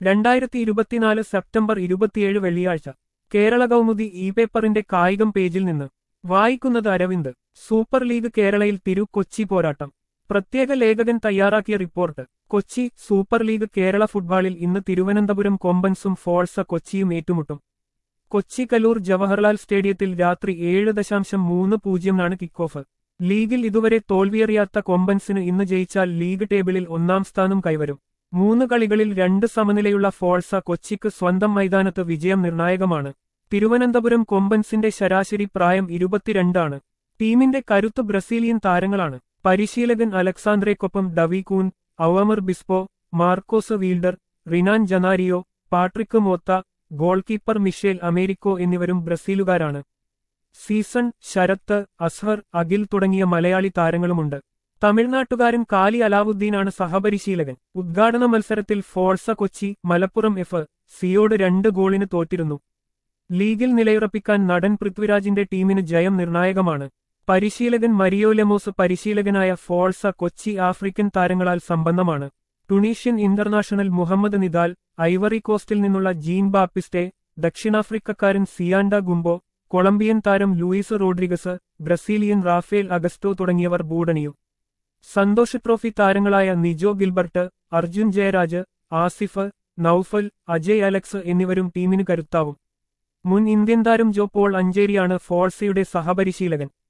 രണ്ടായിരത്തി ഇരുപത്തിനാല് സെപ്റ്റംബർ ഇരുപത്തിയേഴ് വെള്ളിയാഴ്ച കേരള കൗമുദി ഇ പേപ്പറിന്റെ കായികം പേജിൽ നിന്ന് വായിക്കുന്നത് അരവിന്ദ് സൂപ്പർ ലീഗ് കേരളയിൽ തിരു കൊച്ചി പോരാട്ടം പ്രത്യേക ലേഖകൻ തയ്യാറാക്കിയ report Kochi super league Kerala ഫുട്ബോളിൽ ഇന്ന് തിരുവനന്തപുരം കൊമ്പൻസും ഫോൾസ കൊച്ചിയും ഏറ്റുമുട്ടും കൊച്ചി കലൂർ ജവഹർലാൽ സ്റ്റേഡിയത്തിൽ രാത്രി ഏഴ് ദശാംശം മൂന്ന് പൂജ്യമാണ് കിക്ക് ഓഫ് ലീഗിൽ ഇതുവരെ തോൽവിയറിയാത്ത കൊമ്പൻസിന് ഇന്ന് ജയിച്ചാൽ ലീഗ് ടേബിളിൽ ഒന്നാം സ്ഥാനം കൈവരും മൂന്ന് കളികളിൽ രണ്ട് സമനിലയുള്ള ഫോൾസ കൊച്ചിക്ക് സ്വന്തം മൈതാനത്ത് വിജയം നിർണായകമാണ് തിരുവനന്തപുരം കൊമ്പൻസിന്റെ ശരാശരി പ്രായം ഇരുപത്തിരണ്ടാണ് ടീമിന്റെ കരുത്ത് ബ്രസീലിയൻ താരങ്ങളാണ് പരിശീലകൻ അലക്സാന്ദ്രയ്ക്കൊപ്പം ഡവി കൂൻ ഔവമർ Bispo Marcos Wilder Renan Janario Patrick Mota goalkeeper Michel Americo എന്നിവരും ബ്രസീലുകാരാണ് സീസൺ ശരത്ത് അസ്ഹർ അഖിൽ തുടങ്ങിയ മലയാളി താരങ്ങളുമുണ്ട് തമിഴ്നാട്ടുകാരൻ കാലി അലാവുദ്ദീനാണ് സഹപരിശീലകൻ ഉദ്ഘാടന മത്സരത്തിൽ ഫോൾസ കൊച്ചി മലപ്പുറം എഫ് സിയോട് രണ്ട് ഗോളിന് തോറ്റിരുന്നു ലീഗിൽ നിലയുറപ്പിക്കാൻ നടൻ പൃഥ്വിരാജിന്റെ ടീമിന് ജയം നിർണായകമാണ് പരിശീലകൻ മരിയോ ലെമോസ് പരിശീലകനായ ഫോൾസ കൊച്ചി ആഫ്രിക്കൻ താരങ്ങളാൽ സമ്പന്നമാണ് Tunisian international Muhammad Nidal Ivory കോസ്റ്റിൽ നിന്നുള്ള ജീൻ ബാപ്പിസ്റ്റെ ദക്ഷിണാഫ്രിക്കക്കാരൻ സിയാൻഡ ഗുംബോ കൊളംബിയൻ താരം Luis Rodriguez Brazilian Rafael Augusto തുടങ്ങിയവർ ബൂടണിയും സന്തോഷ് ട്രോഫി താരങ്ങളായ നിജോ ഗിൽബർട്ട് അർജുൻ ജയരാജ് ആസിഫ് നൌഫൽ അജയ് അലക്സ് എന്നിവരും ടീമിന് കരുത്താവും മുൻ ഇന്ത്യൻ താരം ജോ പോൾ അഞ്ചേരിയാണ് ഫോൾസയുടെ സഹപരിശീലകൻ